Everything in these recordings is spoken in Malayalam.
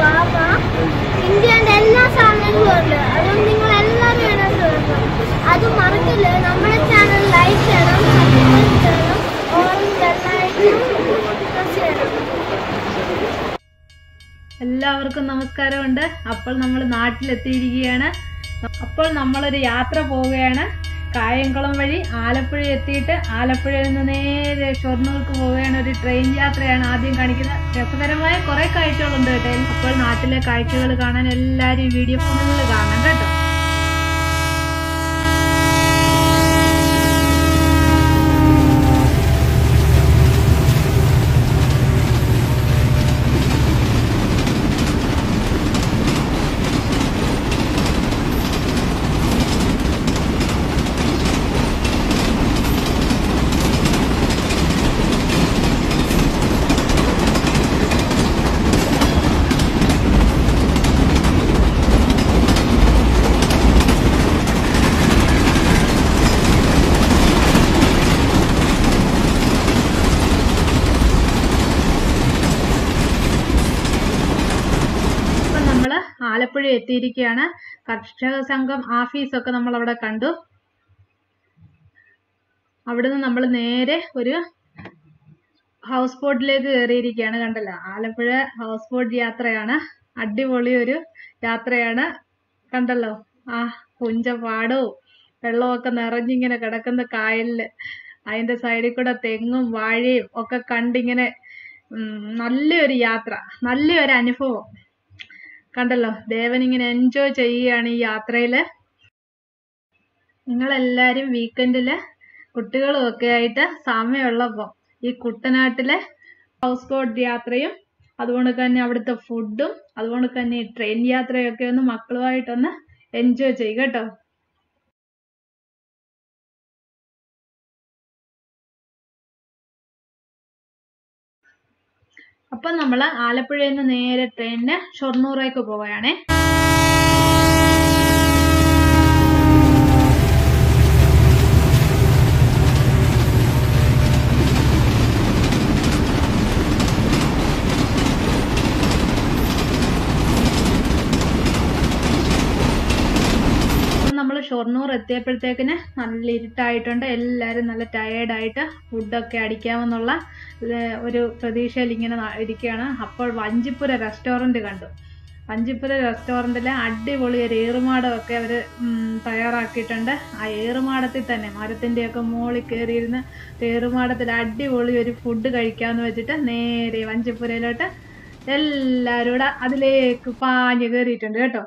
ഗോവ ഇന്ത്യയുടെ എല്ലാ സാധനങ്ങളും ഉണ്ട് അതുകൊണ്ട് നിങ്ങൾ എല്ലാവരും ഇതിനകത്ത് വരണം അത് മറക്കില്ല നമ്മുടെ ചാനൽ ലൈക്ക് ചെയ്യണം സബ്സ്ക്രൈബ് ചെയ്യണം ഓൾ ബെല്ലൈക്കൺ പ്രസ് ചെയ്യണം എല്ലാവർക്കും നമസ്കാരമുണ്ട് അപ്പോൾ നമ്മൾ നാട്ടിലെത്തിയിരിക്കുകയാണ് അപ്പോൾ നമ്മളൊരു യാത്ര പോവുകയാണ് കായംകുളം വഴി ആലപ്പുഴ എത്തിയിട്ട് ആലപ്പുഴയിൽ നിന്ന് നേരെ ഷൊർണൂർക്ക് പോവുകയാണ് ഒരു ട്രെയിൻ യാത്രയാണ് ആദ്യം കാണിക്കുന്നത് രസകരമായ കുറെ കാഴ്ചകളുണ്ട് കേട്ടോ അപ്പോൾ നാട്ടിലെ കാഴ്ചകൾ കാണാൻ എല്ലാവരും വീഡിയോ ഫുള്ള് കാണാം കേട്ടോ ഇപ്പൊ നമ്മള് ആലപ്പുഴ എത്തിയിരിക്കുകയാണ് കർഷക സംഘം ആഫീസൊക്കെ നമ്മൾ അവിടെ കണ്ടു അവിടുന്ന് നമ്മൾ നേരെ ഒരു ഹൗസ് ബോട്ടിലേക്ക് കയറിയിരിക്കുകയാണ് കണ്ടല്ലോ ആലപ്പുഴ ഹൗസ് ബോട്ട് യാത്രയാണ് അടിപൊളി ഒരു യാത്രയാണ് കണ്ടല്ലോ ആ പുഞ്ചപാടവും വെള്ളമൊക്കെ നിറഞ്ഞിങ്ങനെ കിടക്കുന്ന കായലില് അതിന്റെ സൈഡിൽ കൂടെ തെങ്ങും വാഴയും ഒക്കെ കണ്ടിങ്ങനെ ഉം, നല്ലൊരു യാത്ര നല്ലൊരു അനുഭവം കണ്ടല്ലോ ദേവൻ ഇങ്ങനെ എൻജോയ് ചെയ്യുകയാണ് ഈ യാത്രയില് നിങ്ങളെല്ലാരും വീക്കെൻഡില് കുട്ടികളും ഒക്കെ ആയിട്ട് സമയമുള്ളപ്പോ ഈ കുട്ടനാട്ടിലെ ഹൗസ് ബോട്ട് യാത്രയും അതുകൊണ്ട് തന്നെ അവിടുത്തെ ഫുഡും അതുകൊണ്ട് തന്നെ ഈ ട്രെയിൻ യാത്രയൊക്കെ ഒന്ന് മക്കളുമായിട്ടൊന്ന് എൻജോയ് ചെയ്യുക കേട്ടോ അപ്പൊ നമ്മള് ആലപ്പുഴയിൽ നിന്ന് നേരെ ട്രെയിനിന് ഷൊർണൂറേക്ക് പോവുകയാണേ നമ്മൾ ഷൊർണൂർ എത്തിയപ്പോഴത്തേക്കിന് നല്ല ഇരുട്ടായിട്ടുണ്ട് എല്ലാവരും നല്ല ടയേർഡായിട്ട് ഫുഡൊക്കെ അടിക്കാമെന്നുള്ള ഏർ ഒരു പ്രതീക്ഷയിൽ ഇങ്ങനെ ന- ഇരിക്കുകയാണ് അപ്പോൾ വഞ്ചിപ്പുര റെസ്റ്റോറന്റ് കണ്ടു വഞ്ചിപ്പുര റെസ്റ്റോറന്റിലെ അടിപൊളി ഒരു ഏറുമാടമൊക്കെ അവർ തയ്യാറാക്കിയിട്ടുണ്ട് ആ ഏറുമാടത്തിൽ തന്നെ മരത്തിൻ്റെയൊക്കെ മുകളിൽ കയറിയിരുന്ന് ഏറുമാടത്തിൽ അടിപൊളി ഒരു ഫുഡ് കഴിക്കാമെന്ന് വെച്ചിട്ട് നേരെ വഞ്ചിപ്പുരയിലോട്ട് എല്ലാവരും കൂടെ അതിലേക്ക് പാഞ്ഞു കയറിയിട്ടുണ്ട് കേട്ടോ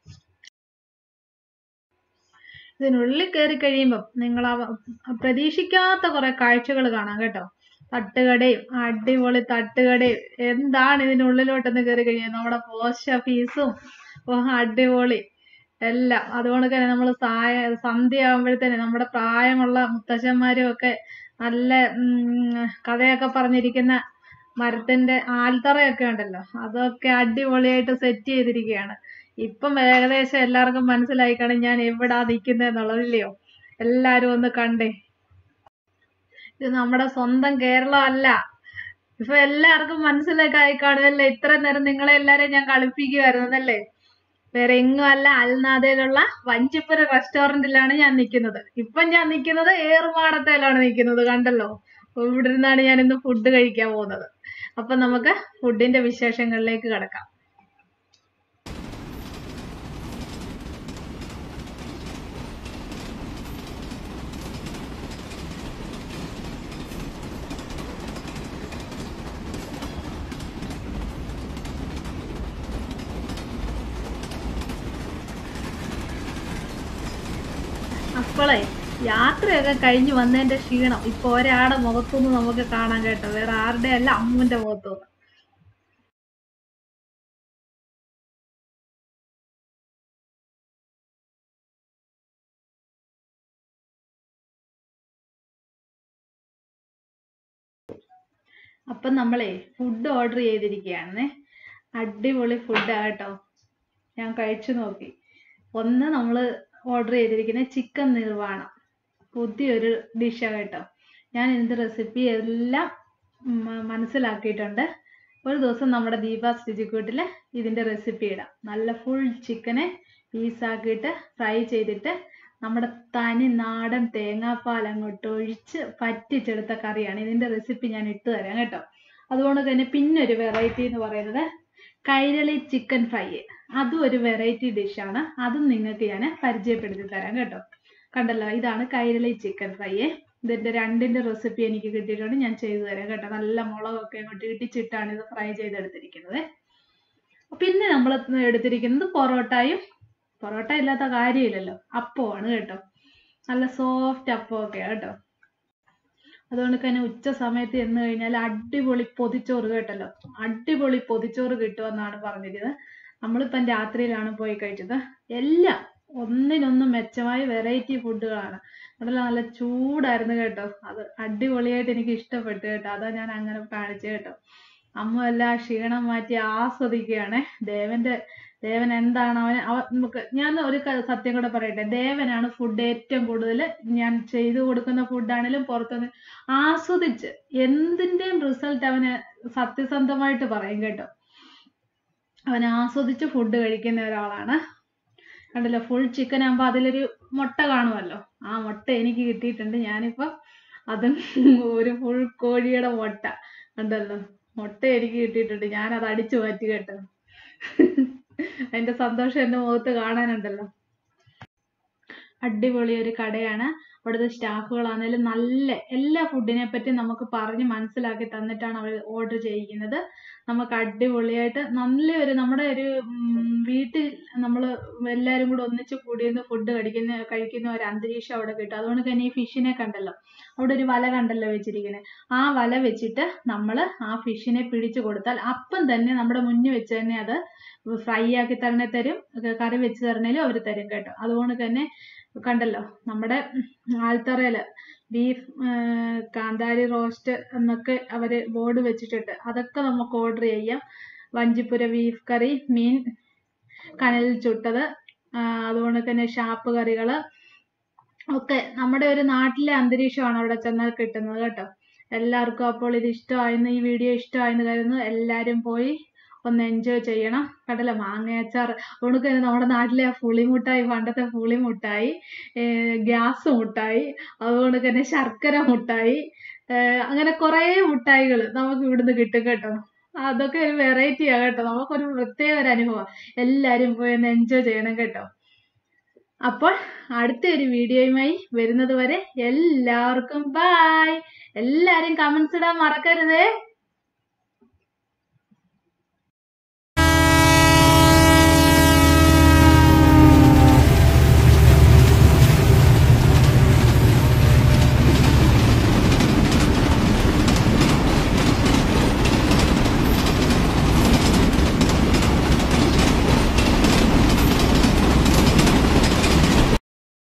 ഇതിനുള്ളിൽ കയറി കഴിയുമ്പം നിങ്ങൾ പ്രതീക്ഷിക്കാത്ത കുറെ കാഴ്ചകൾ കാണാം കേട്ടോ തട്ടുകടയും അടിപൊളി തട്ടുകടയും എന്താണ് ഇതിനുള്ളിലോട്ടൊന്ന് കയറി കഴിയുന്നത് നമ്മുടെ പോസ്റ്റ് ഓഫീസും ഓ അടിപൊളി എല്ലാം അതുകൊണ്ട് തന്നെ നമ്മൾ സായ സന്ധ്യ ആകുമ്പോഴത്തേന് നമ്മുടെ പ്രായമുള്ള മുത്തശ്ശന്മാരും ഒക്കെ നല്ല ഉം, കഥയൊക്കെ പറഞ്ഞിരിക്കുന്ന മരത്തിന്റെ ആൽത്തറയൊക്കെ ഉണ്ടല്ലോ അതൊക്കെ അടിപൊളിയായിട്ട് സെറ്റ് ചെയ്തിരിക്കുകയാണ് ഇപ്പം ഏകദേശം എല്ലാവർക്കും മനസ്സിലായി കാണും ഞാൻ എവിടാ നിൽക്കുന്നതെന്നുള്ളതില്ലയോ എല്ലാരും ഒന്ന് കണ്ടേ ഇത് നമ്മുടെ സ്വന്തം കേരളം അല്ല ഇപ്പൊ എല്ലാവർക്കും മനസ്സിലായി കാണുമല്ലേ ഇത്ര നേരം നിങ്ങളെ എല്ലാരെയും ഞാൻ കളിപ്പിക്കുമായിരുന്നല്ലേ വേറെ എങ്ങും അല്ല അൽനാദയിലുള്ള വഞ്ചിപ്പുര റെസ്റ്റോറന്റിലാണ് ഞാൻ നിൽക്കുന്നത് ഇപ്പം ഞാൻ നിൽക്കുന്നത് ഏറുമാടത്തേലാണ് നിൽക്കുന്നത് കണ്ടല്ലോ അപ്പൊ ഇവിടെ ഇരുന്നാണ് ഞാൻ ഇന്ന് ഫുഡ് കഴിക്കാൻ പോകുന്നത് അപ്പൊ നമുക്ക് ഫുഡിന്റെ വിശേഷങ്ങളിലേക്ക് കിടക്കാം അപ്പോളേ യാത്രയൊക്കെ കഴിഞ്ഞ് വന്നതിന്റെ ക്ഷീണം ഇപ്പൊ ഒരാടെ മുഖത്തുനിന്ന് നമുക്ക് കാണാൻ കേട്ടോ വേറെ ആരുടെ അല്ല അമ്മുവിന്റെ മുഖത്തുനിന്ന് അപ്പം നമ്മളെ ഫുഡ് ഓർഡർ ചെയ്തിരിക്കുകയാണേ അടിപൊളി ഫുഡാ കേട്ടോ ഞാൻ കഴിച്ചു നോക്കി ഒന്ന് നമ്മൾ ഓർഡർ ചെയ്തിരിക്കുന്നത് ചിക്കൻ നിർവാണം പുതിയൊരു ഡിഷാണ് കേട്ടോ ഞാൻ ഇതിൻ്റെ റെസിപ്പി എല്ലാം ഉം, മനസ്സിലാക്കിയിട്ടുണ്ട് ഒരു ദിവസം നമ്മുടെ ദീപാസ് രുചിക്കൂട്ടിൽ ഇതിൻ്റെ റെസിപ്പി ഇടാം നല്ല ഫുൾ ചിക്കനെ പീസാക്കിയിട്ട് ഫ്രൈ ചെയ്തിട്ട് നമ്മുടെ തനി നാടൻ തേങ്ങാപ്പാൽ അങ്ങോട്ട് ഒഴിച്ച് പറ്റിച്ചെടുത്ത കറിയാണ് ഇതിൻ്റെ റെസിപ്പി ഞാൻ ഇട്ട് തരാം കേട്ടോ അതുകൊണ്ട് തന്നെ പിന്നെ ഒരു വെറൈറ്റി എന്ന് പറയുന്നത് കൈരളി ചിക്കൻ ഫ്രൈ അതും ഒരു വെറൈറ്റി ഡിഷാണ് അതും നിങ്ങൾക്ക് ഞാൻ പരിചയപ്പെടുത്തി തരാം കേട്ടോ കണ്ടല്ലോ ഇതാണ് കൈരളി ചിക്കൻ ഫ്രൈ ഇതിന്റെ രണ്ടിന്റെ റെസിപ്പി എനിക്ക് കിട്ടിയിട്ടുണ്ട് ഞാൻ ചെയ്തു തരാം കേട്ടോ നല്ല മുളകൊക്കെ അങ്ങോട്ട് ഇടിച്ചിട്ടാണ് ഇത് ഫ്രൈ ചെയ്തെടുത്തിരിക്കുന്നത് പിന്നെ നമ്മൾ എടുത്തിരിക്കുന്നത് പൊറോട്ടയും പൊറോട്ട ഇല്ലാത്ത കാര്യമില്ലല്ലോ അപ്പമാണ് കേട്ടോ നല്ല സോഫ്റ്റ് അപ്പമൊക്കെയാണ് കേട്ടോ അതുകൊണ്ട് തന്നെ ഉച്ച സമയത്ത് ചെന്ന് കഴിഞ്ഞാൽ അടിപൊളി പൊതിച്ചോറ് കേട്ടല്ലോ അടിപൊളി പൊതിച്ചോറ് കിട്ടുമെന്നാണ് പറഞ്ഞിരുന്നത് നമ്മളിപ്പം രാത്രിയിലാണ് പോയി കഴിച്ചത് എല്ലാം ഒന്നിനൊന്നും മെച്ചമായ വെറൈറ്റി ഫുഡുകളാണ് അതെല്ലാം നല്ല ചൂടായിരുന്നു കേട്ടോ അത് അടിപൊളിയായിട്ട് എനിക്ക് ഇഷ്ടപ്പെട്ടു കേട്ടോ അതാ ഞാൻ അങ്ങനെ കാണിച്ചു കേട്ടോ അമ്മ എല്ലാം ക്ഷീണം മാറ്റി ആസ്വദിക്കുകയാണ് ദേവന്റെ ദേവൻ എന്താണ് അവൻ അവ നമുക്ക് ഞാൻ ഒരു ക- സത്യം കൂടെ പറയട്ടെ ദേവനാണ് ഫുഡ് ഏറ്റവും കൂടുതൽ ഞാൻ ചെയ്തു കൊടുക്കുന്ന ഫുഡാണെങ്കിലും പുറത്തുനിന്ന് ആസ്വദിച്ച് എന്തിന്റെയും റിസൾട്ട് അവന് സത്യസന്ധമായിട്ട് പറയും കേട്ടോ അവൻ ആസ്വദിച്ച് ഫുഡ് കഴിക്കുന്ന ഒരാളാണ് കണ്ടല്ലോ ഫുൾ ചിക്കൻ ആകുമ്പോൾ അതിലൊരു മുട്ട കാണുമല്ലോ ആ മുട്ട എനിക്ക് കിട്ടിയിട്ടുണ്ട് ഞാനിപ്പം അതും ഒരു ഫുൾ കോഴിയുടെ മുട്ട കണ്ടല്ലോ മുട്ട എനിക്ക് കിട്ടിയിട്ടുണ്ട് ഞാൻ അത് അടിച്ചു മാറ്റി കേട്ടോ അതിന്റെ സന്തോഷം എൻ്റെ മുഖത്ത് കാണാനുണ്ടല്ലോ അടിപൊളി ഒരു കടയാണ് അവിടുത്തെ സ്റ്റാഫുകളാണെങ്കിലും നല്ല എല്ലാ ഫുഡിനെ പറ്റി നമുക്ക് പറഞ്ഞ് മനസ്സിലാക്കി തന്നിട്ടാണ് അവർ ഓർഡർ ചെയ്യിക്കുന്നത് നമുക്ക് അടിപൊളിയായിട്ട് നല്ലൊരു നമ്മുടെ ഒരു ഉം, വീട്ടിൽ നമ്മൾ എല്ലാവരും കൂടെ ഒന്നിച്ച് കൂടിയിരുന്ന് ഫുഡ് കഴിക്കുന്ന കഴിക്കുന്ന ഒരു അന്തരീക്ഷം അവിടെ കിട്ടും അതുകൊണ്ട് തന്നെ ഈ ഫിഷിനെ കണ്ടല്ലോ അവിടെ ഒരു വല കണ്ടല്ലോ വെച്ചിരിക്കുന്നത് ആ വല വെച്ചിട്ട് നമ്മൾ ആ ഫിഷിനെ പിടിച്ചു കൊടുത്താൽ അപ്പം തന്നെ നമ്മുടെ മുന്നിൽ വെച്ച് തന്നെ അത് ഫ്രൈ ആക്കി തന്നെ തരും കറി വെച്ച് തരണേലും അവർ തരും കേട്ടോ അതുകൊണ്ട് തന്നെ കണ്ടല്ലോ നമ്മുടെ ആൽത്തറയില് ബീഫ് കാന്താരി റോസ്റ്റ് എന്നൊക്കെ അവര് ബോർഡ് വെച്ചിട്ടുണ്ട് അതൊക്കെ നമുക്ക് ഓർഡർ ചെയ്യാം വഞ്ചിപ്പുര ബീഫ് കറി മീൻ കനലിൽ ചുട്ടത് ആ, അതുകൊണ്ട് തന്നെ ഷാപ്പ് കറികള് ഒക്കെ നമ്മുടെ ഒരു നാട്ടിലെ അന്തരീക്ഷമാണ് അവിടെ ചെന്നാൽ കിട്ടുന്നത് കേട്ടോ എല്ലാവർക്കും അപ്പോൾ ഇത് ഇഷ്ടമായെന്ന് ഈ വീഡിയോ ഇഷ്ടമായെന്ന് കരുതുന്നു എല്ലാവരും പോയി ഒന്ന് എൻജോയ് ചെയ്യണം കടല മാങ്ങയച്ചാർ അതുകൊണ്ട് തന്നെ നമ്മുടെ നാട്ടിലെ ആ പുളിമുട്ടായി പണ്ടത്തെ പുളിമുട്ടായി ഗ്യാസ് മുട്ടായി അതുകൊണ്ട് തന്നെ ശർക്കര മുട്ടായി ഏഹ് അങ്ങനെ കുറേ മുട്ടായികൾ നമുക്ക് ഇവിടുന്ന് കിട്ടും കേട്ടോ അതൊക്കെ ഒരു വെറൈറ്റി ആ കേട്ടോ നമുക്കൊരു പ്രത്യേക ഒരു അനുഭവം എല്ലാവരും പോയി ഒന്ന് എൻജോയ് ചെയ്യണം കേട്ടോ അപ്പോൾ അടുത്ത ഒരു വീഡിയോയുമായി വരുന്നത് വരെ എല്ലാവർക്കും ബായ് എല്ലാരും കമന്റ്സ് ഇടാൻ മറക്കരുതേ